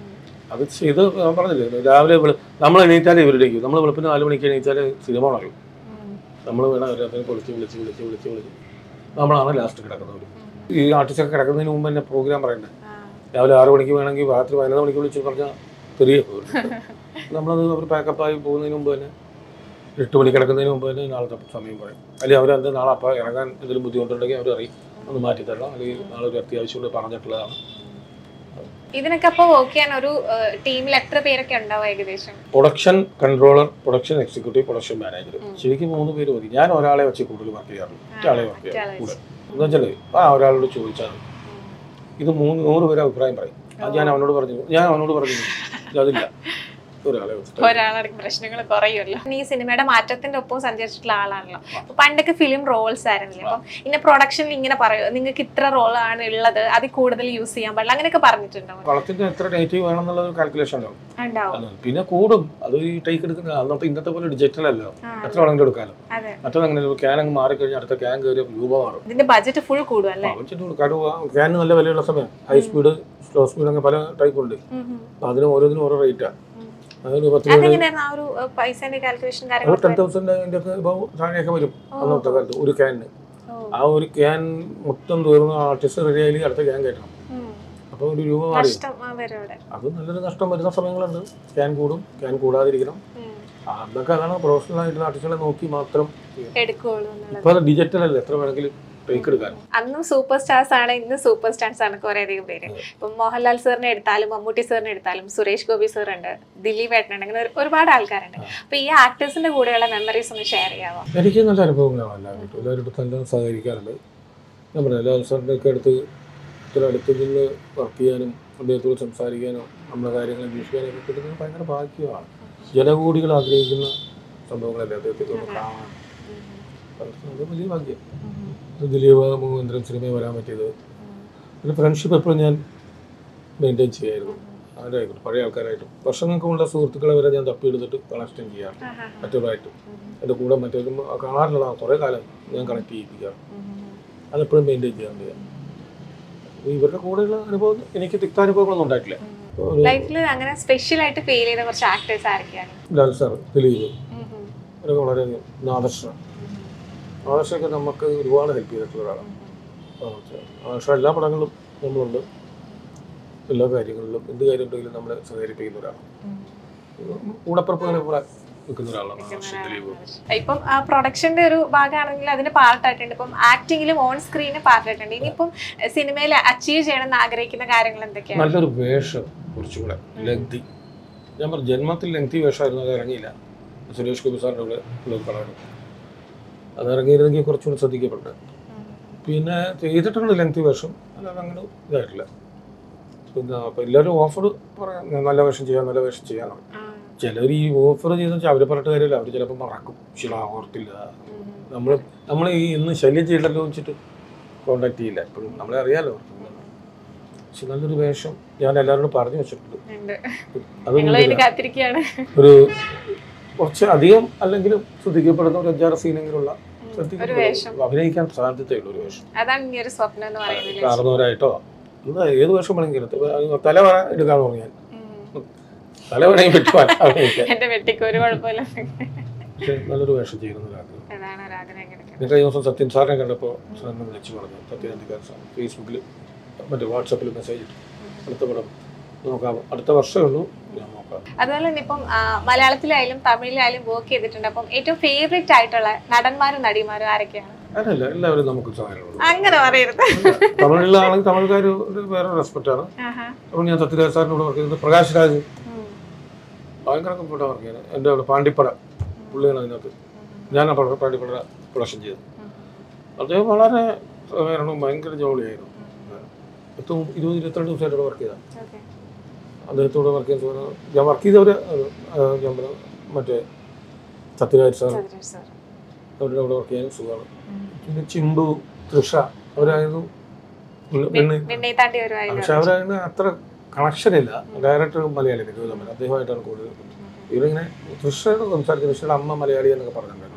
അത് ചെയ്ത് ഞാൻ പറഞ്ഞില്ലേ രാവിലെ വെളു നമ്മൾ എണീറ്റാലേ ഇവരുടേക്ക് നമ്മൾ വെളുപ്പിന് നാല് മണിക്ക് എണീറ്റാൽ സിനിമ ഉണരും നമ്മൾ വേണം അവരെ പൊളിച്ച് വിളിച്ച് വിളിച്ച് വിളിച്ച് വിളിച്ച് നമ്മളാണ് ലാസ്റ്റ് കിടക്കുന്നവർ ഈ ആർട്ടിസ്റ്റൊക്കെ കിടക്കുന്നതിന് മുമ്പ് തന്നെ പ്രോഗ്രാം പറയണ്ടേ രാവിലെ ആറ് മണിക്ക് വേണമെങ്കിൽ രാത്രി പതിനൊന്ന് മണിക്ക് വിളിച്ച് പറഞ്ഞാൽ ചെറിയ നമ്മളത് അവർ പാക്കപ്പായി പോകുന്നതിന് മുമ്പ് തന്നെ എട്ട് മണി കിടക്കുന്നതിന് മുമ്പ് തന്നെ നാളത്തെ സമയം പറയും അല്ലെങ്കിൽ അവരെന്ത് നാളെ അപ്പം ഇറങ്ങാൻ എന്തെങ്കിലും ബുദ്ധിമുട്ടുണ്ടെങ്കിൽ അവർ അറിയും ഒന്ന് മാറ്റി തരണം അല്ലെങ്കിൽ നാളെ ഒരു അത്യാവശ്യം കൂടെ പറഞ്ഞിട്ടുള്ളതാണ് ഇതിനൊക്കെ അപ്പൊ വർക്ക് ചെയ്യാൻ ഒരു ടീമിൽ എത്ര പേരൊക്കെ ഉണ്ടാവും ഏകദേശം production controller production executive production manager ശരിക്കും മൂന്ന് പേര് മതി ഞാൻ ഒരാളെ വെച്ച് കൂടുതൽ വർക്ക് ചെയ്യാറുള്ളൂ ഒരാളെ വർക്ക് ചെയ്യാറ് കൂടെ എന്ന് വെച്ചാൽ ആ ഒരാളോട് ചോദിച്ചാൽ മതി. ഇത് മൂന്ന് നൂറ് പേര് അഭിപ്രായം പറയും അത് ഞാൻ അവനോട് പറഞ്ഞു ഞാൻ അവനോട് പറഞ്ഞു അതില്ല ഒരാളെ വെച്ചിട്ട് ഒരാളുടെ പ്രശ്നങ്ങൾ കുറയുമല്ലോ ഈ സിനിമയുടെ മാറ്റത്തിന്റെ ഒപ്പം സഞ്ചരിച്ചിട്ടുള്ള ആളാണല്ലോ അപ്പൊ പണ്ടൊക്കെ ഫിലിം റോൾസ് ആയിരുന്നില്ലേ അപ്പം ഇന്ന പ്രൊഡക്ഷനിൽ ഇങ്ങനെ പറയോ നിങ്ങൾക്ക് ഇത്ര റോളാണ് ഉള്ളത് അതിൽ കൂടുതൽ യൂസ് ചെയ്യാൻ പാടില്ല അങ്ങനെയൊക്കെ പറഞ്ഞിട്ടുണ്ടോ വളത്തിന്റെ എത്ര നെഗറ്റീവ് വേണമെന്നുള്ള ഒരു കാൽക്കുലേഷൻ ഉണ്ടാവും ഉണ്ടാവും അത് പിന്നെ കൂടും അത് ഈ ടേക്ക് എടുക്കുന്ന അന്നത്തെ ഇന്നത്തെ പോലെ ഡിജിറ്റൽ അല്ലോ ആ, എത്ര വേണമെങ്കിലും എടുക്കാമല്ലോ അതെ മറ്റത് അങ്ങനെ ക്യാൻ അങ്ങ് മാറിക്കഴിഞ്ഞാൽ അടുത്ത ക്യാൻ കയറിയ രൂപ മാറും ഇതിന്റെ ബഡ്ജറ്റ് ഫുൾ കൂടും അല്ലേ ആവശ്യത്തിന് കൊടുക്കാനും ക്യാൻ നല്ല വിലയുള്ള സമയം ഹൈ സ്പീഡ് സ്ലോ സ്പീഡ് അങ്ങനെ പല ടൈപ്പ് ഉണ്ട് ഉം, ഉം. അപ്പൊ അതിന് ഓരോന്നിനും ഓരോ റേറ്റാണ് ഉം. അതിന് പത്ത് രൂപ അതെങ്ങനെയായിരുന്നു ആ ഒരു ഏഹ്, പൈസേന്റെ കാൽക്കുലേഷൻ അത് കാര്യങ്ങളൊക്കെ ടെൻ തൗസൻഡ് അതിൻ്റെ ഒക്കെ ഇപ്പോൾ താഴെയൊക്കെ വരും അന്നത്തെ കാലത്ത് ഒരു ക്യാനിന് ഓ. ആ ഒരു ക്യാൻ മൊത്തം തീർന്ന് ആർട്ടിസ്റ്റ് റെഡി ആയി അടുത്ത ക്യാൻ കയറ്റണം ഉം. അപ്പോൾ ഒരു രൂപ മാറി നഷ്ടം ആ, വരും അവിടെ അത് നല്ലൊരു നഷ്ടം വരുന്ന സമയങ്ങളുണ്ട് ക്യാൻ കൂടും ക്യാൻ കൂടാതിരിക്കണം ഉം. അതൊക്കെ അതാണ് പ്രൊഫഷണൽ ആയിട്ടുള്ള ആർട്ടിസ്റ്റുകളെ നോക്കി മാത്രം ചെയ്യണം. എടുക്കുള്ളൂ എന്നുള്ളത് ഇപ്പോൾ അത് ഡിജിറ്റൽ അല്ലേ എത്ര വേണമെങ്കിലും ടേക്ക് എടുക്കാൻ അന്നും സൂപ്പർ സ്റ്റാർസ് ആണ് ഇന്നും സൂപ്പർ സ്റ്റാർസ് ആണ് കുറെ അധികം പേര് ഇപ്പം മോഹൻലാൽ സാറിനെ എടുത്താലും മമ്മൂട്ടി സാറിനെ എടുത്താലും സുരേഷ് ഗോപി സാർ ഉണ്ട് ദിലീപ് ഏട്ടനുണ്ട് അങ്ങനെ ഒരു- ഒരുപാട് ആൾക്കാരുണ്ട് അപ്പൊ ഈ ആക്ടേഴ്സിന്റെ കൂടെയുള്ള മെമ്മറീസ് ഒന്ന് ഷെയർ ചെയ്യാമോ എനിക്ക് നല്ല അനുഭവങ്ങളാണ് എല്ലാവരും എല്ലാവരും അടുത്ത് നല്ല സഹകരിക്കാറുണ്ട് ഞാൻ പറഞ്ഞു എല്ലാ സാറിൻ്റെ ഒക്കെ അടുത്ത് ഇത്ര അടുത്ത് നിന്ന് വർക്ക് ചെയ്യാനും അദ്ദേഹത്തോട് സംസാരിക്കാനും നമ്മുടെ കാര്യങ്ങൾ അന്വേഷിക്കാനും ഒക്കെ കിട്ടുന്നത് ഭയങ്കര ഭാഗ്യമാണ് ജനകൂടികൾ ആഗ്രഹിക്കുന്ന സംഭവങ്ങളല്ലേ അദ്ദേഹത്തെ ഒന്ന് കാണാൻ അത് വലിയ ഭാഗ്യം ഇത് ദിലീപ് മോഹേന്ദ്രൻ സിനിമയിൽ വരാൻ പറ്റിയത് പിന്നെ ഫ്രണ്ട്ഷിപ്പ് എപ്പോഴും ഞാൻ മെയിൻറ്റെയിൻ ചെയ്യായിരുന്നു ആരായിക്കോട്ടെ പഴയ ആൾക്കാരായിട്ടും വർഷങ്ങൾക്ക് മുള്ള സുഹൃത്തുക്കളെ വരെ ഞാൻ തപ്പിയെടുത്തിട്ട് കണക്ഷൻ ചെയ്യാറ് മറ്റൊരായിട്ടും എൻ്റെ കൂടെ മറ്റൊരു കാണാറില്ല കുറേ കാലം ഞാൻ കണക്ട് ചെയ്യിപ്പിക്കാം അതെപ്പോഴും മെയിൻറ്റെയിൻ ചെയ്യാറുണ്ട് ഞാൻ. അപ്പൊ ഇവരുടെ കൂടെയുള്ള അനുഭവം എനിക്ക് തിക്താനുഭവങ്ങളൊന്നും ഉണ്ടായിട്ടില്ല ഒരു ലൈഫിൽ അങ്ങനെ സ്പെഷ്യൽ ആയിട്ട് ഫീൽ ചെയ്ത കുറച്ച് ആക്ടേഴ്സ് ആരൊക്കെയാണ് ലാൽ സാർ ദിലീപ് അവരൊക്കെ വളരെ ആദർശ ആദർശമൊക്കെ നമുക്ക് ഒരുപാട് ഹെൽപ്പ് ചെയ്തിട്ടുള്ള ഒരാളാണ് ആദർശ എല്ലാ പടങ്ങളിലും നമ്മളുണ്ട് എല്ലാ കാര്യങ്ങളിലും എന്ത് കാര്യം ഉണ്ടെങ്കിലും നമ്മളെ സഹകരിപ്പിക്കുന്ന ഒരാളാണ് കൂടപ്പുറപ്പുകളെ കൂടെ നിൽക്കുന്ന ഒരാളാണ് ആദർശ ദിലീപ് ഇപ്പം ആ പ്രൊഡക്ഷന്റെ ഒരു ഭാഗമാണെങ്കിൽ അതിന് പാർട്ടായിട്ടുണ്ട് ഇപ്പം ആക്ടിങ്ങിലും ഓൺ സ്ക്രീന് പാർട്ടായിട്ടുണ്ട് ഇനിയിപ്പം സിനിമയിൽ അച്ചീവ് ചെയ്യണമെന്ന് ആഗ്രഹിക്കുന്ന കാര്യങ്ങൾ എന്തൊക്കെയാണ് നല്ലൊരു വേഷം കുറച്ചുകൂടെ ലെങ്തി ഞാൻ പറഞ്ഞു ജന്മത്തിൽ ലെങ്തി വേഷമായിരുന്നു അത് ഇറങ്ങിയില്ല സുരേഷ് ഗോപി സാറിൻ്റെ കൂടെ ഉള്ള ഒരു പടമാണ് അത് ഇറങ്ങിയിരുന്നെങ്കിൽ കുറച്ചുകൂടി ശ്രദ്ധിക്കപ്പെട്ടു പിന്നെ ചെയ്തിട്ടുണ്ട് ലെങ്തി വേഷം അല്ലാതെ അങ്ങനെ ഇതായിട്ടില്ല പിന്നെ അപ്പോൾ എല്ലാവരും ഓഫർ പറയാം ഞാൻ നല്ല വേഷം ചെയ്യാം നല്ല വേഷം ചെയ്യാനാണ് ചിലർ ഈ ഓഫർ ചെയ്തെന്ന് വെച്ചാൽ അവരെ പറഞ്ഞിട്ട് കാര്യമില്ല അവർ ചിലപ്പോൾ മറക്കും ചില ഓർത്തില്ല നമ്മൾ നമ്മൾ ഈ ഇന്ന് ശല്യം ചെയ്യണ്ടല്ലോ വെച്ചിട്ട് കോണ്ടാക്ട് ചെയ്യില്ല എപ്പോഴും നമ്മളെ അറിയാലോ പക്ഷെ നല്ലൊരു വേഷം ഞാൻ എല്ലാവരോടും പറഞ്ഞു വെച്ചിട്ടുണ്ട് ഉണ്ട് അത് ഞങ്ങൾ അതിന് കാത്തിരിക്കുകയാണ് ഒരു കുറച്ച് അധികം അല്ലെങ്കിലും ശ്രദ്ധിക്കപ്പെടുന്ന ഒരു അഞ്ചാറ് സീനെങ്കിലുള്ള ഒരു വേഷം. അഭിനയിക്കാൻ സാധ്യതയുള്ള ഒരു വേഷം അതാണ് ഇനി ഒരു സ്വപ്നം എന്ന് പറയുന്നത് കാരണവരായിട്ടോ എന്താ ഏത് വേഷം വേണമെങ്കിലും തല വര എടുക്കാന്ന് പറഞ്ഞു ഞാൻ ഉം. തല വേണമെങ്കിൽ പറ്റുവാൻ അഭിനയിക്കാൻ എന്റെ വെട്ടിക്ക് ഒരു കുഴപ്പമില്ല പക്ഷെ നല്ലൊരു വേഷം ചെയ്യുന്ന ഒരാഗ്രഹം അതാണ് ഒരു ആഗ്രഹം കിടക്കുന്നത് ഞാൻ കഴിഞ്ഞ ദിവസം സത്യൻ സാറിനെ കണ്ടപ്പോൾ സാറിനെ വിളിച്ചു പറഞ്ഞു സത്യനന്ദിക്കാരൻ സാർ ഫേസ്ബുക്കിൽ മറ്റേ വാട്സപ്പിൽ മെസ്സേജ് ഇട്ടു അടുത്ത പടം നോക്കാം അടുത്ത വർഷമേ ഉള്ളൂ ഞാൻ നോക്കാം അതുപോലെ തന്നെ ഇപ്പം ആ, മലയാളത്തിലായാലും തമിഴിലായാലും വർക്ക് ചെയ്തിട്ടുണ്ട് അപ്പം ഏറ്റവും ഫേവറേറ്റ് ആയിട്ടുള്ള നടന്മാരും നടിമാരും ആരൊക്കെയാണ് അതല്ല എല്ലാവരും നമുക്ക് സഹായമുള്ളൂ അങ്ങനെ പറയരുത് തമിഴിലാണെങ്കിൽ തമിഴ്ക്കാർ ഒരു വേറെ റെസ്പെക്റ്റ് ആണ് ആഹാ. അപ്പോൾ ഞാൻ സത്യരാജ് സാറിനോട് വർക്ക് ചെയ്തത് പ്രകാശ് രാജ് ഉം. ഭയങ്കര കംഫർട്ട് വർക്ക് ചെയ്യുന്നത് എൻ്റെ അവിടെ പാണ്ടിപ്പട പുള്ളിയാണ് അതിനകത്ത് ഞാൻ ആ പടം പാണ്ടിപ്പട പ്രൊഡക്ഷൻ ചെയ്തത് അദ്ദേഹം വളരെ സഹകരണവും ഭയങ്കര ജോളിയായിരുന്നു പത്ത് മു- ഇരുപത് ഇരുപത്തിരണ്ട് ദിവസമായിട്ട് വർക്ക് ചെയ്ത Okay. അദ്ദേഹത്തോട് വർക്ക് ചെയ്ത സമയം ഞാൻ വർക്ക് ചെയ്തവർ ഞാൻ പറഞ്ഞ മറ്റേ സത്യരാജ് സാർ ചന്ദ്രൻ sir. അവരുടെ അവിടെ വർക്ക് ചെയ്യാൻ സുഖമാണ് പിന്നെ ചിമ്പു തൃഷ അവരായിരുന്നു പെണ്ണ് വിണ്ണയി താണ്ടി വരുവായാലും പക്ഷെ അവരതിന് അത്ര കണക്ഷൻ ഇല്ല ഡയറക്ടർ മലയാളി ഇവർ തമ്മിൽ അദ്ദേഹമായിട്ടാണ് കൂടുതൽ ഇവരിങ്ങനെ തൃശ്ശയോട് സംസാരിക്കുന്ന തൃശ്ശയുടെ അമ്മ മലയാളി എന്നൊക്കെ പറഞ്ഞിട്ടുണ്ടായിരുന്നു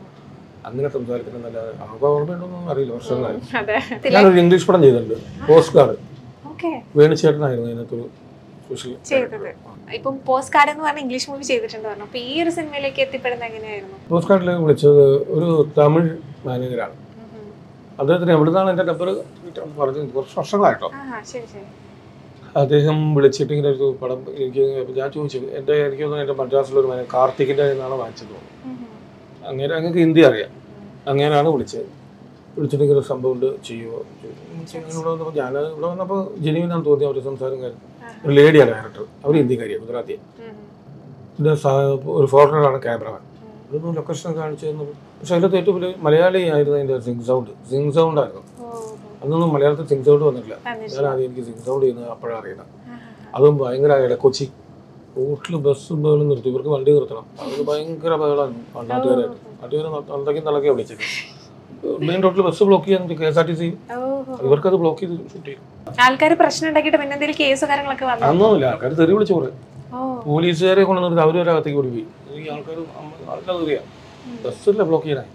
അങ്ങനെ സംസാരിക്കുന്നതല്ലാതെ അവർക്ക് ഓർമ്മയുണ്ടോന്നും അറിയില്ല വർഷങ്ങളായി അതെ ഞാനൊരു ഇംഗ്ലീഷ് പടം ചെയ്തിട്ടുണ്ട് പോസ്റ്റ് കാർഡ് ഓക്കെ വേണുചേട്ടനായിരുന്നു അതിനകത്തൊരു സ്പെഷ്യൽ ചെയ്തത് ഇപ്പം പോസ്റ്റ് കാർഡ് എന്ന് പറഞ്ഞ ഇംഗ്ലീഷ് മൂവി ചെയ്തിട്ടുണ്ട് പറഞ്ഞു അപ്പൊ ഈ ഒരു സിനിമയിലേക്ക് എത്തിപ്പെടുന്നത് എങ്ങനെയായിരുന്നു പോസ്റ്റ് കാർഡിലേക്ക് വിളിച്ചത് ഒരു തമിഴ് മാനേജറാണ് അദ്ദേഹത്തിന് എവിടുന്നാണ് എൻ്റെ നമ്പർ പറഞ്ഞത് കുറച്ച് വർഷങ്ങളായിട്ടോ ആ ശരി ശരി അദ്ദേഹം വിളിച്ചിട്ട് ഇങ്ങനെ ഒരു പടം എനിക്ക് ഞാൻ ചോദിച്ചു എൻ്റെ എനിക്ക് തോന്നുന്നു എൻ്റെ മദ്രാസിലൊരു മാനേജർ കാർത്തികിൻ്റെ നിന്നാണ് വാങ്ങിച്ചത് തോന്നുന്നു ഉം. അങ്ങനെ അങ്ങക്ക് ഹിന്ദി അറിയാം അങ്ങനെയാണ് വിളിച്ചത് വിളിച്ചിട്ട് ഇങ്ങനെ ഒരു സംഭവം ഉണ്ട് ചെയ്യുമോ ഇവിടെ വന്നപ്പോൾ ഞാൻ ഇവിടെ വന്നപ്പോൾ ജെനുവിനാന്ന് തോന്നി അവർ സംസാരം കാര്യം ഒരു ലേഡിയാണ് ഡയറക്ടർ അവർ ഹിന്ദിക്കാരിയാണ് ഗുജറാത്തിയാണ് ഉം. പിന്നെ സാ- ഒരു ഫോറിനറാണ് ക്യാമറമാൻ ഇതൊന്നും ലൊക്കേഷൻ കാണിച്ചു തന്നു പക്ഷെ അതിനകത്ത് ഏറ്റവും വലിയ മലയാളി ആയിരുന്നു അതിൻ്റെ സിംഗ് സൗണ്ട് സിംഗ് സൗണ്ട് ആയിരുന്നു ഓ, ഓ. അന്നൊന്നും മലയാളത്തിൽ സിംഗ് സൗണ്ട് വന്നിട്ടില്ല വന്നിട്ടില്ല. ഞാൻ ആദ്യം എനിക്ക് സിംഗ് സൗണ്ട് ചെയ്യുന്നത് അപ്പോഴാണ് അറിയണം ആ, അതും ഭയങ്കര ഇടക്കൊച്ചി റോട്ടിൽ ബസ്സും ബഹളും നിർത്തി ഇവർക്ക് വണ്ടി നിർത്തണം അത് ഭയങ്കര ബഹളാണ് നാട്ടുകാരായിട്ട് നാട്ടുകാരെ അന്തക്കും തളക്കെ വിളിച്ചത് മെയിൻ റോഡിൽ ബസ് ബ്ലോക്ക് ചെയ്യാൻ K S R T C ഓ, ഓ. ഇവർക്കത് ബ്ലോക്ക് ചെയ്ത് ഷൂട്ട് ചെയ്യും ആൾക്കാർ പ്രശ്നം ഉണ്ടാക്കിയിട്ട് പിന്നെ എന്തെങ്കിലും കേസ് കാര്യങ്ങളൊക്കെ വന്നു അന്നൊന്നുമില്ല ആൾക്കാർ തെറി വിളിച്ചു കുറേ ഓ പോലീസുകാരെ കൊണ്ട് നിർത്തി അവർ ഒരു അകത്തേക്ക് ഓടിപ്പോയി ഈ ആൾക്കാർ നല്ല തെറിയാണ് ബസ്സില്ല ബ്ലോക്ക് ചെയ്യാനായി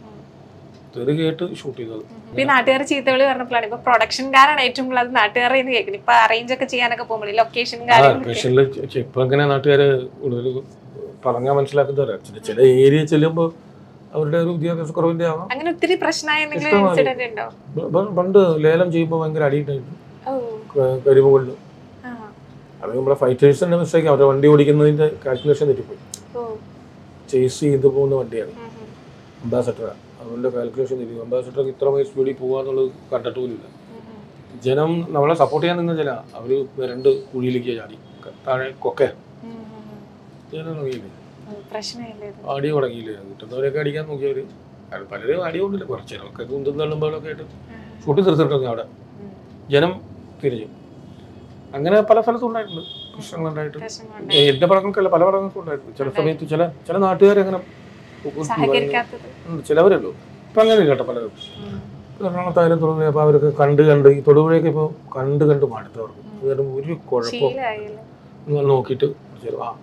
തെറി കേട്ട് ഷൂട്ട് ചെയ്തത് ഇപ്പൊ ഈ നാട്ടുകാർ ചീത്തവിളി പറഞ്ഞപ്പോഴാണ് ഇപ്പൊ പ്രൊഡക്ഷൻകാരാണ് ഏറ്റവും കൂടുതൽ അത് നാട്ടുകാരെ എന്ന് കേൾക്കുന്നത് ഇപ്പൊ അറേഞ്ച് ഒക്കെ ചെയ്യാനൊക്കെ പോകുമ്പോൾ ലൊക്കേഷനും ആ കാര്യങ്ങളൊക്കെ ലൊക്കേഷനിൽ ഇപ്പൊ എങ്ങനെ നാട്ടുകാര് കൂടുതൽ പറഞ്ഞാൽ മനസ്സിലാക്കുന്നവരാ ചില ചില ഏരിയ ചെല്ലുമ്പോൾ അവരുടെ ഒരു വിദ്യാഭ്യാസ കുറവിന്റെ ആവാം അങ്ങനെ ഒത്തിരി പ്രശ്നമായ എന്തെങ്കിലും ഇഷ്ടംമാതിരി. ഇൻസിഡന്റ് ഉണ്ടോ പ- പ- പണ്ട് ലേലം ചെയ്യുമ്പോൾ ഭയങ്കര അടിയിട്ടായിരുന്നു ഓ കരിമുകളിൽ ആ അത് നമ്മുടെ ഫൈറ്റേഴ്സിന്റെ മിസ്റ്റേക്ക് അവരുടെ വണ്ടി ഓടിക്കുന്നതിന്റെ കാൽക്കുലേഷൻ തെറ്റിപ്പോയി ഓ ചേസ് ചെയ്ത് പോകുന്ന വണ്ടിയാണ് ഉം, ഉം, അംബാസഡറാണ് അതുകൊണ്ട് കാൽക്കുലേഷൻ തെറ്റി അംബാസഡർക്ക് ഇത്ര മൈൽ സ്പീഡിൽ പോകാന്നുള്ളത് കണ്ടിട്ട് പോലില്ല ഉം, ഉം. ജനം നമ്മളെ സപ്പോർട്ട് ചെയ്യാൻ നിന്ന ജന അവര് രണ്ട് കുഴിയിലേക്ക് ചാടി ക- താഴെ കൊക്ക ഉം, ഉം, ഉം. ജനം തുടങ്ങിയില്ലേ ഉം, പ്രശ്നമില്ല ഇത് അടി തുടങ്ങിയില്ലേ കിട്ടുന്നവരൊക്കെ അടിക്കാൻ നോക്കിയവര് അത് പലരും അടിയൊന്നുമില്ല കുറച്ച് ചിലർക്ക് കുന്തും തള്ളുമ്പോഴൊക്കെ ആയിട്ട് ഷൂട്ടി തീർത്തിട്ടുണ്ട് അവിടെ ഉം. ജനം തിരിച്ചു അങ്ങനെ പല സ്ഥലത്തും ഉണ്ടായിട്ടുണ്ട് പ്രശ്നങ്ങളുണ്ടായിട്ട് പ്രശ്നങ്ങളുണ്ട് ഏ, എന്റെ പടങ്ങൾക്കല്ല പല പടങ്ങൾക്കും ഉണ്ടായിട്ടുണ്ട് ചില സമയത്ത് ചില ചില നാട്ടുകാരങ്ങനെ സഹകരിക്കാത്തത് ഉണ്ട്, ചിലവരല്ലോ ഇപ്പൊ അങ്ങനെ ഇല്ല കേട്ടോ പലരും ഉം. എറണാകുളത്തായാലും തൊടുപുഴ അപ്പോൾ അവരൊക്കെ കണ്ട് കണ്ട് ഈ തൊടുപുഴയൊക്കെ ഇപ്പോൾ കണ്ട് കണ്ട് മടുത്തവർക്ക് അതുകാരണം ഒരു കുഴപ്പം ശീലമായില്ലേ നോക്കിയിട്ട് ശരി, ആ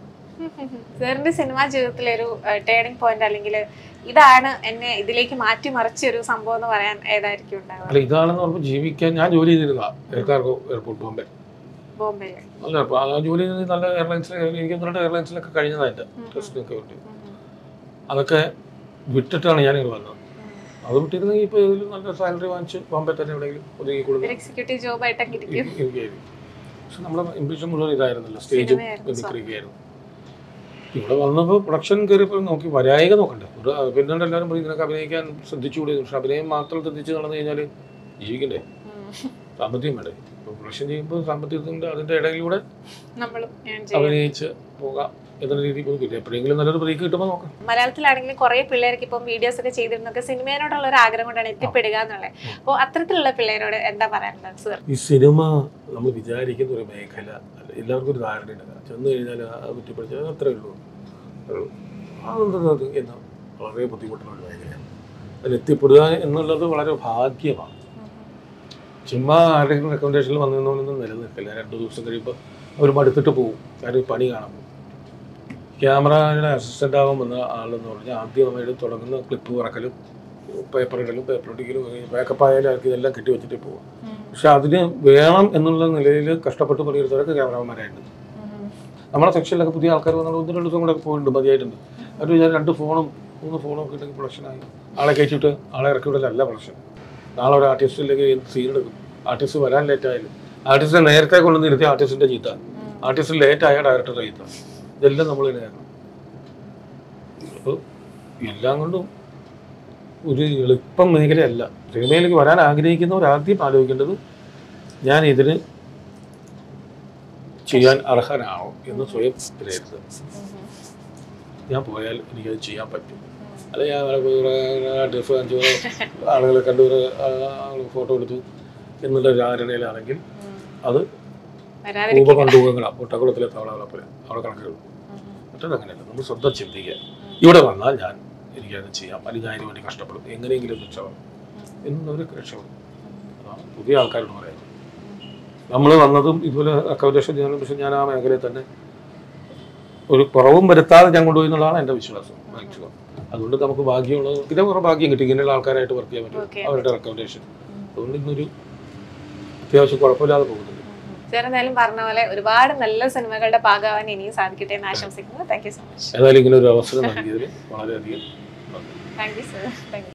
സാറിന്റെ സിനിമാ ജീവിതത്തിലെ ഒരു ടേണിംഗ് പോയിന്റ് അല്ലെങ്കിൽ ഇതാണ് എന്നെ ഇതിലേക്ക് മാറ്റി മറിച്ച ഒരു സംഭവം എന്ന് പറയാൻ ഏതായിരിക്കും ഉണ്ടാവുക അല്ല ഇതാണെന്ന് പറയുമ്പോൾ ജീവിക്കാൻ ഞാൻ ജോലി ചെയ്തിരുന്ന എയർകാർഗോ എയർപോർട്ട് ബോംബെ ബോംബെയിൽ നല്ല എയർപോർട്ട് ആ ജോലി ചെയ്തത് നല്ല എയർലൈൻസിൽ എനിക്ക് ഒന്ന് രണ്ട് എയർലൈൻസിലൊക്കെ കഴിഞ്ഞതായിട്ട് ടെസ്റ്റിനൊക്കെ വേണ്ടി അതൊക്കെ വിട്ടിട്ടാണ് ഞാൻ ഇങ്ങനെ വന്നത് അത് വിട്ടിരുന്നെങ്കിൽ ഇപ്പോൾ ഇതിൽ നല്ല സാലറി വാങ്ങിച്ച് ബോംബെ തന്നെ എവിടെയെങ്കിലും ഒതുങ്ങി കൊടുക്കും ഒരു എക്സിക്യൂട്ടീവ് ജോബ് ആയിട്ടൊക്കെ ഇരിക്കും ഇരിക്കുകയായിരുന്നു പക്ഷെ നമ്മുടെ ഇംപ്രഷൻ മുഴുവൻ ഇതായിരുന്നല്ലോ സ്റ്റേജും സിനിമയായിരുന്നു, മിമിക്രിയൊക്കെയായിരുന്നു ഇവിടെ വന്നപ്പോൾ പ്രൊഡക്ഷൻ കയറിയപ്പോൾ നോക്കി വരായിക നോക്കണ്ടേ ഒരു പിന്നീട് എല്ലാവരും പറയും ഇതിനൊക്കെ അഭിനയിക്കാൻ ശ്രദ്ധിച്ചുകൂടി പക്ഷെ അഭിനയം മാത്രം ശ്രദ്ധിച്ച് നടന്നു കഴിഞ്ഞാൽ ജീവിക്കണ്ടേ സാമ്പത്തികം വേണ്ടേ ഇപ്പോൾ പ്രൊഡക്ഷൻ ചെയ്യുമ്പോൾ സാമ്പത്തികത്തിൻ്റെ അതിൻ്റെ ഇടയിലൂടെ നമ്മളും ഞാൻ ചെയ്യും അഭിനയിച്ച് പോകാം എന്ന രീതിയിൽ പോയി പിന്നെ എപ്പോഴെങ്കിലും നല്ലൊരു ബ്രേക്ക് കിട്ടുമ്പോൾ നോക്കാം മലയാളത്തിലാണെങ്കിലും കുറെ പിള്ളേർക്ക് ഇപ്പം വീഡിയോസ് ഒക്കെ ചെയ്തിരുന്നൊക്കെ സിനിമയോടുള്ള ഒരു ആഗ്രഹം കൊണ്ടാണ് എത്തിപ്പെടുക എന്നുള്ളത് അപ്പോൾ അത്തരത്തിലുള്ള പിള്ളേരോട് എന്താ പറയാനുള്ളത് സർ ഈ സിനിമ നമ്മൾ വിചാരിക്കുന്ന ഒരു മേഖല അല്ല എല്ലാവർക്കും ഒരു ധാരണയുണ്ട് ചെന്ന് കഴിഞ്ഞാൽ ആ കുറ്റിപ്പിടിച്ചാൽ അത്രേ ഉള്ളൂ ഉള്ളൂ. അതെന്താ അത് എന്ന് വളരെ ബുദ്ധിമുട്ടുള്ള ഒരു മേഖലയാണ് അതിൽ എത്തിപ്പെടുക എന്നുള്ളത് വളരെ ഭാഗ്യമാണ് ചുമ്മാ ആരുടെയും റെക്കമെൻഡേഷനിൽ വന്നു നിന്നൊന്നും നിലനിൽക്കില്ല രണ്ടു ദിവസം കഴിയുമ്പോൾ അവർ മടുത്തിട്ട് പോകും കാര്യം ഈ പണി കാണാൻ പോകും ക്യാമറയുടെ അസിസ്റ്റൻ്റ് ആവാൻ വന്ന ആളെന്ന് പറഞ്ഞാൽ ആദ്യമായിട്ട് തുടങ്ങുന്ന ക്ലിപ്പ് പറക്കലും പേപ്പർ ഇടലും പേപ്പർ ഒട്ടിക്കലും മേക്കപ്പ് ആയാലും അവർക്ക് ഇതെല്ലാം കെട്ടി വെച്ചിട്ട് പോകും പക്ഷെ അതിന് വേണം എന്നുള്ള നിലയിൽ കഷ്ടപ്പെട്ട് പണിയെടുത്തവരൊക്കെ ക്യാമറമാരായിട്ടുണ്ട് നമ്മുടെ സെക്ഷനിലൊക്കെ പുതിയ ആൾക്കാർ വന്നാൽ ഒന്ന് രണ്ട് ദിവസം കൂടെ പോയിട്ടുണ്ട് മതിയായിട്ടുണ്ട് അവർ വിചാരം രണ്ട് ഫോണും മൂന്ന് ഫോണും ഒക്കെ ഉണ്ടെങ്കിൽ പ്രൊഡക്ഷനായി ആളെ കയറ്റിയിട്ട് ആളെ ഇറക്കി വിടലല്ല പ്രൊഡക്ഷൻ നാളെ ഒരു ആർട്ടിസ്റ്റിലേക്ക് സീൻ എടുക്കും ആർട്ടിസ്റ്റ് വരാൻ ലേറ്റ് ആയാലും ആർട്ടിസ്റ്റിനെ നേരത്തെ കൊണ്ടു നിർത്തി ആർട്ടിസ്റ്റിന്റെ ചീത്ത ആർട്ടിസ്റ്റ് ലേറ്റ് ആയ ഡയറക്ടറുടെ ചീത്ത ഇതെല്ലാം നമ്മൾ തന്നെയാണ് അപ്പോൾ എല്ലാം കൊണ്ടും ഒരു എളുപ്പം മേഖലയല്ല സിനിമയിലേക്ക് വരാൻ ആഗ്രഹിക്കുന്നവർ ആദ്യം ആലോചിക്കേണ്ടത് ഞാൻ ഇതിന് ചെയ്യാൻ അർഹനാണോ എന്ന് സ്വയം വിലയിരുത്തുക ഞാൻ പോയാൽ എനിക്കത് ചെയ്യാൻ പറ്റും അല്ല ഞാൻ അവിടെ പോയി ഒരു ഡ്രസ് കാണിച്ചു ആളുകളെ കണ്ടു ഒരു ഫോട്ടോ എടുത്തു എന്നുള്ള ധാരണയിലാണെങ്കിൽ അത് വരാതിരിക്കും ഉപകണ്ടുകങ്ങളാണ് പൊട്ടക്കുളത്തിലെ തവളകളെ പോലെ അവിടെ കണക്കുകൾ മറ്റത് അങ്ങനെയല്ല നമ്മൾ സ്വന്തം ചിന്തിക്കുക ഇവിടെ വന്നാൽ ഞാൻ എനിക്കത് ചെയ്യാം അല്ലെങ്കിൽ ഞാൻ അതിന് വേണ്ടി കഷ്ടപ്പെടും എങ്ങനെയെങ്കിലും രക്ഷപ്പെടും എന്നൊരു രക്ഷപ്പെടും അതാണ് പുതിയ ആൾക്കാരോട് പറയുന്നത് നമ്മൾ വന്നതും ഇതുപോലെ അക്കോമഡേഷൻ ചെയ്യാനും പക്ഷെ ഞാൻ ആ മേഖലയിൽ തന്നെ ഒരു കുറവും വരുത്താതെ ഞാൻ കൊണ്ടുപോയി എന്നുള്ളതാണ് എൻ്റെ വിശ്വാസം മാക്സിമം അതുകൊണ്ട് നമുക്ക് ഭാഗ്യമുള്ളത് പിന്നെ കുറേ ഭാഗ്യം കിട്ടി ഇങ്ങനെയുള്ള ആൾക്കാരായിട്ട് വർക്ക് ചെയ്യാൻ Okay. പറ്റും അവരുടെ റെക്കമെൻഡേഷൻ അതുകൊണ്ട് ഇന്നൊരു അത്യാവശ്യം കുഴപ്പമില്ലാതെ പോകുന്നുണ്ട് ചേട്ടൻ എന്തായാലും പറഞ്ഞ പോലെ ഒരുപാട് നല്ല സിനിമകളുടെ ഭാഗമാവാൻ ഇനിയും സാധിക്കട്ടെ എന്ന് ആശംസിക്കുന്നു താങ്ക് യു സോ മച്ച് ഏതായാലും ഇങ്ങനെ ഒരു അവസരം നൽകിയതിൽ വളരെയധികം നന്ദി thank you sir thank U